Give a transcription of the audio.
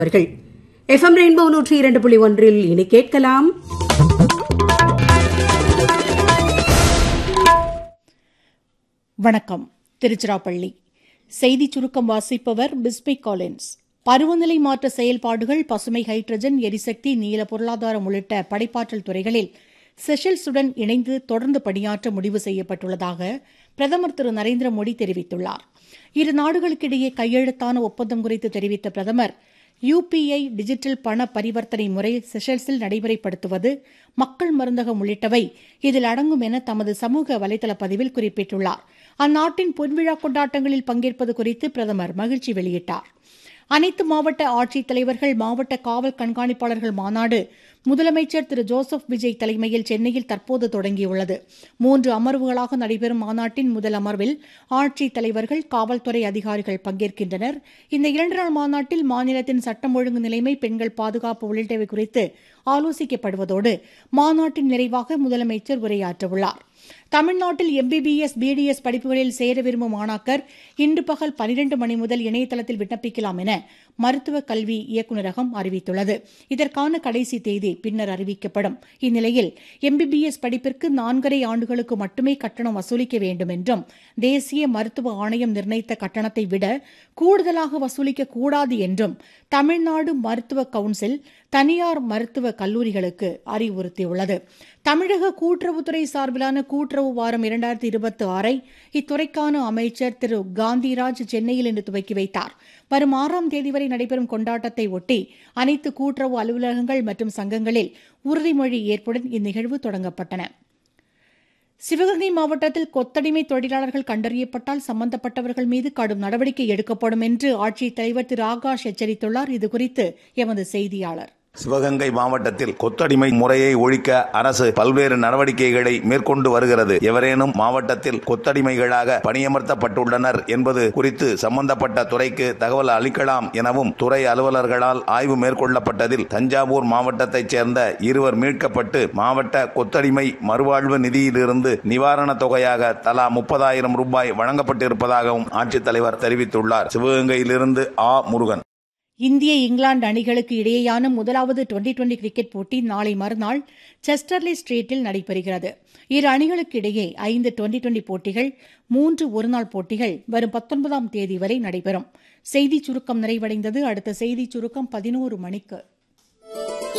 அவர்கள் FM rainbow நூற்றி இரண்டு புள்ளி ஒன்றில் இனி கேட்கலாம் வணக்கம் திருச்சிராப்பள்ளி செய்தி சுருக்கம் வாசிப்பவர் பிஸ்மி காலின்ஸ் பருவநிலை மாற்ற செயல்பாடுகள் பசுமை ஹைட்ரஜன் எரிசக்தி நீல பொருளாதாரம் உள்ளிட்ட படைப்பாற்றல் துறைகளில் செஷல்ஸுடன் இணைந்து தொடர்ந்து பணியாற்ற முடிவு செய்யப்பட்டுள்ளதாக பிரதமர் திரு நரேந்திர மோடி தெரிவித்துள்ளார் இரு நாடுகளுக்கிடையே கையெழுத்தான ஒப்பந்தம் குறித்து தெரிவித்த பிரதமர் யுபிஐ டிஜிட்டல் பண பரிவர்த்தனை முறை செஷல்ஸில் நடைமுறைப்படுத்துவது மக்கள் மருந்தகம் உள்ளிட்டவை இதில் அடங்கும் என தமது சமூக வலைதள பதிவில் குறிப்பிட்டுள்ளார் அந்நாட்டின் பொன்விழா கொண்டாட்டங்களில் பங்கேற்பது குறித்து பிரதமர் மகிழ்ச்சி வெளியிட்டார் அனைத்து மாவட்ட ஆட்சித் தலைவர்கள் மாவட்ட காவல் கண்காணிப்பாளர்கள் மாநாடு முதலமைச்சர் திரு ஜோசப் விஜய் தலைமையில் சென்னையில் தற்போது தொடங்கியுள்ளது மூன்று அமர்வுகளாக நடைபெறும் மாநாட்டின் முதல் அமர்வில் ஆட்சித் தலைவர்கள் காவல்துறை அதிகாரிகள் பங்கேற்கின்றனர் இந்த இரண்டு நாள் மாநாட்டில் மாநிலத்தின் சட்டம் ஒழுங்கு நிலைமை பெண்கள் பாதுகாப்பு உள்ளிட்டவை குறித்து ஆலோசிக்கப்படுவதோடு மாநாட்டின் நிறைவாக முதலமைச்சர் உரையாற்றவுள்ளார் தமிழ்நாட்டில் எம்பிபிஎஸ் பிடிஎஸ் படிப்புகளில் சேர விரும்பும் மாணாக்கர் இன்று பகல் பனிரண்டு மணி முதல் இணையதளத்தில் விண்ணப்பிக்கலாம் என மருத்துவ கல்வி இயக்குநரகம் அறிவித்துள்ளது இதற்கான கடைசி தேதி பின்னர் அறிவிக்கப்படும் இந்நிலையில் எம்பிபிஎஸ் படிப்பிற்கு நான்கரை ஆண்டுகளுக்கு மட்டுமே கட்டணம் வசூலிக்க வேண்டும் என்றும் தேசிய மருத்துவ ஆணையம் நிர்ணயித்த கட்டணத்தை விட கூடுதலாக வசூலிக்க கூடாது என்றும் தமிழ்நாடு மருத்துவ கவுன்சில் தனியார் மருத்துவ கல்லூரிகளுக்கு அறிவுறுத்தியுள்ளது தமிழக கூட்டுறவுத்துறை சார்பிலான கூட்டுறவு வாரம் இரண்டாயிரத்தி இருபத்தி ஆறை இத்துறைக்கான அமைச்சர் திரு காந்திராஜ் சென்னையில் இன்று துவக்கி வைத்தார் வரும் ஆறாம் தேதி வரை நடைபெறும் கொண்டாட்டத்தை ஒட்டி அனைத்து கூட்டுறவு அலுவலகங்கள் மற்றும் சங்கங்களில் உறுதிமொழி ஏற்புடன் இந்நிகழ்வு தொடங்கப்பட்டன சிவகங்கை மாவட்டத்தில் கொத்தடிமை தொழிலாளர்கள் கண்டறியப்பட்டால் சம்பந்தப்பட்டவர்கள் மீது கடும் நடவடிக்கை எடுக்கப்படும் என்று ஆட்சித் தலைவர் திரு ஆகாஷ் எச்சரித்துள்ளார் இதுகுறித்து எமது செய்தியாளர் சிவகங்கை மாவட்டத்தில் கொத்தடிமை முறையை ஒழிக்க அரசு பல்வேறு நடவடிக்கைகளை மேற்கொண்டு வருகிறது எவரேனும் மாவட்டத்தில் கொத்தடிமைகளாக பணியமர்த்தப்பட்டுள்ளனர் என்பது குறித்து சம்பந்தப்பட்ட துறைக்கு தகவல் அளிக்கலாம் எனவும் துறை அலுவலர்களால் ஆய்வு மேற்கொள்ளப்பட்டதில் தஞ்சாவூர் மாவட்டத்தைச் சேர்ந்த இருவர் மீட்கப்பட்டு மாவட்ட கொத்தடிமை மறுவாழ்வு நிதியிலிருந்து நிவாரணத் தொகையாக தலா முப்பதாயிரம் ரூபாய் வழங்கப்பட்டிருப்பதாகவும் ஆட்சித்தலைவர் தெரிவித்துள்ளார் சிவகங்கையிலிருந்து ஆ முருகன் இந்திய இங்கிலாந்து அணிகளுக்கு இடையேயான முதலாவது டுவெண்டி டுவெண்டி கிரிக்கெட் போட்டி நாளை மறுநாள் செஸ்டர்லி ஸ்ட்ரீட்டில் நடைபெறுகிறது இரு அணிகளுக்கு இடையே ஐந்து டுவெண்டி டுவெண்டி போட்டிகள் மூன்று ஒருநாள் போட்டிகள் வரும் பத்தொன்பதாம் தேதி வரை நடைபெறும் செய்திச் சுருக்கம் நிறைவடைந்தது அடுத்த செய்திச் சுருக்கம் பதினோரு மணிக்கு